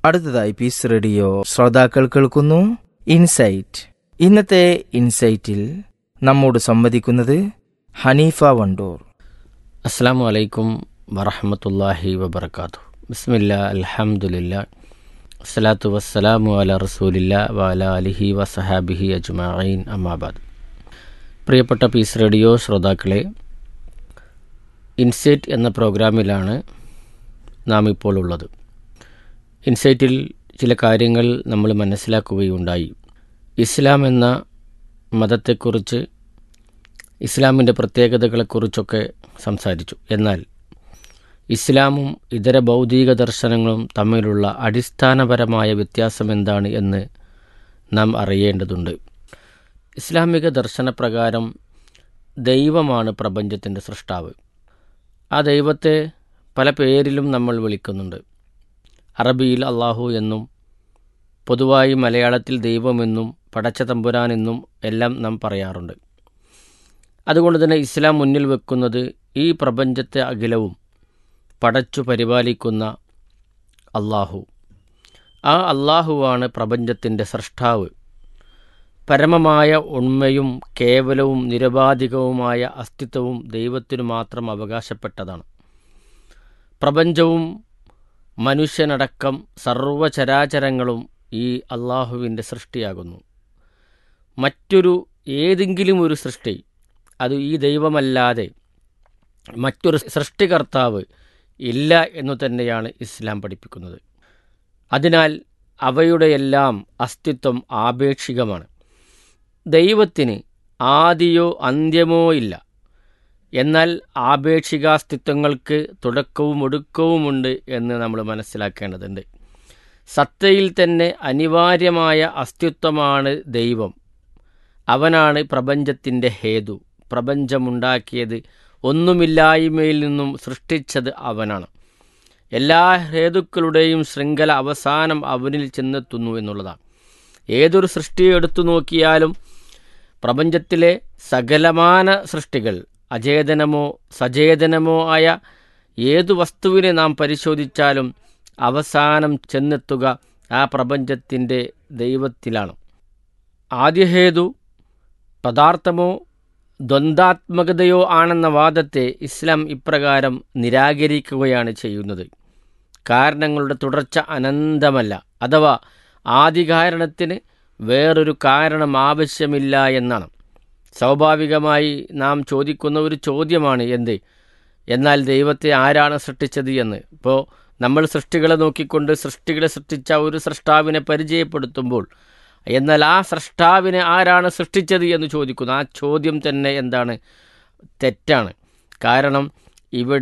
അടുത്തതായി piece radio ശ്രോതാക്കൾ കേൾക്കുന്നു ഇൻസൈറ്റ് ഇന്നത്തെ ഇൻസൈറ്റിൽ നമ്മോട് സംവദിക്കുന്നത് ഹനീഫ വണ്ടൂർ അസ്സാം വലൈക്കും വറഹമത്തല്ലാഹി വബർക്കാത്തു ബിസ്മില്ല അൽഹംദുലില്ല അസ്സലാത്തു വസ്സലാമു അല റസൂലില്ല വഅല അലിഹി വസഹാബിഹി അജ്മഈൻ അമ്മാബാദ് പ്രിയപ്പെട്ട പീസ് റേഡിയോ ശ്രോതാക്കളെ ഇൻസൈറ്റ് എന്ന പ്രോഗ്രാമിലാണ് നാം ഇപ്പോൾ ഉള്ളത് ഇൻസൈറ്റിൽ ചില കാര്യങ്ങൾ നമ്മൾ മനസ്സിലാക്കുകയുണ്ടായി ഇസ്ലാം എന്ന മതത്തെക്കുറിച്ച് ഇസ്ലാമിൻ്റെ പ്രത്യേകതകളെക്കുറിച്ചൊക്കെ സംസാരിച്ചു എന്നാൽ ഇസ്ലാമും ഇതര ഭൗതിക ദർശനങ്ങളും തമ്മിലുള്ള അടിസ്ഥാനപരമായ വ്യത്യാസം എന്താണ് എന്ന് നാം അറിയേണ്ടതുണ്ട് ഇസ്ലാമിക ദർശനപ്രകാരം ദൈവമാണ് പ്രപഞ്ചത്തിൻ്റെ സൃഷ്ടാവ് ആ ദൈവത്തെ പല പേരിലും നമ്മൾ വിളിക്കുന്നുണ്ട് അറബിയിൽ അള്ളാഹു എന്നും പൊതുവായി മലയാളത്തിൽ ദൈവമെന്നും പടച്ച തമ്പുരാനെന്നും എല്ലാം നാം പറയാറുണ്ട് അതുകൊണ്ട് തന്നെ ഇസ്ലാം മുന്നിൽ വെക്കുന്നത് ഈ പ്രപഞ്ചത്തെ അഖിലവും പടച്ചു പരിപാലിക്കുന്ന അള്ളാഹു ആ അള്ളാഹുവാണ് പ്രപഞ്ചത്തിൻ്റെ സൃഷ്ടാവ് പരമമായ ഉണ്മയും കേവലവും നിരപാധികവുമായ അസ്തിത്വവും ദൈവത്തിനു മാത്രം അവകാശപ്പെട്ടതാണ് പ്രപഞ്ചവും മനുഷ്യനടക്കം സർവചരാചരങ്ങളും ഈ അള്ളാഹുവിൻ്റെ സൃഷ്ടിയാകുന്നു മറ്റൊരു ഏതെങ്കിലും ഒരു സൃഷ്ടി അത് ഈ ദൈവമല്ലാതെ മറ്റൊരു സൃഷ്ടികർത്താവ് ഇല്ല എന്നു തന്നെയാണ് ഇസ്ലാം പഠിപ്പിക്കുന്നത് അതിനാൽ അവയുടെയെല്ലാം അസ്തിത്വം ആപേക്ഷികമാണ് ദൈവത്തിന് ആദിയോ അന്ത്യമോ ഇല്ല എന്നാൽ ആപേക്ഷികാസ്തിത്വങ്ങൾക്ക് തുടക്കവും ഒടുക്കവുമുണ്ട് എന്ന് നമ്മൾ മനസ്സിലാക്കേണ്ടതുണ്ട് സത്തയിൽ തന്നെ അനിവാര്യമായ അസ്തിത്വമാണ് ദൈവം അവനാണ് പ്രപഞ്ചത്തിൻ്റെ ഹേതു പ്രപഞ്ചമുണ്ടാക്കിയത് ഒന്നുമില്ലായ്മയിൽ നിന്നും സൃഷ്ടിച്ചത് അവനാണ് എല്ലാ ഹേതുക്കളുടെയും ശൃംഖല അവസാനം അവനിൽ ചെന്നെത്തുന്നു എന്നുള്ളതാണ് ഏതൊരു സൃഷ്ടിയെ എടുത്തു നോക്കിയാലും പ്രപഞ്ചത്തിലെ സകലമാന സൃഷ്ടികൾ അചേതനമോ സചേതനമോ ആയ ഏതു വസ്തുവിനെ നാം പരിശോധിച്ചാലും അവസാനം ചെന്നെത്തുക ആ പ്രപഞ്ചത്തിൻ്റെ ദൈവത്തിലാണ് ആദ്യഹേതു പദാർത്ഥമോ ദ്വന്ദ്വാത്മകതയോ ആണെന്ന വാദത്തെ ഇസ്ലാം ഇപ്രകാരം നിരാകരിക്കുകയാണ് ചെയ്യുന്നത് കാരണങ്ങളുടെ തുടർച്ച അനന്തമല്ല അഥവാ ആദികാരണത്തിന് വേറൊരു കാരണം ആവശ്യമില്ല എന്നാണ് സ്വാഭാവികമായി നാം ചോദിക്കുന്ന ഒരു ചോദ്യമാണ് എന്ത് എന്നാൽ ദൈവത്തെ ആരാണ് സൃഷ്ടിച്ചത് എന്ന് ഇപ്പോൾ നമ്മൾ സൃഷ്ടികളെ നോക്കിക്കൊണ്ട് സൃഷ്ടികളെ സൃഷ്ടിച്ച ഒരു സൃഷ്ടാവിനെ പരിചയപ്പെടുത്തുമ്പോൾ എന്നാൽ ആ സൃഷ്ടാവിനെ ആരാണ് സൃഷ്ടിച്ചത് എന്ന് ചോദിക്കുന്നു ആ ചോദ്യം തന്നെ എന്താണ് തെറ്റാണ് കാരണം ഇവിടെ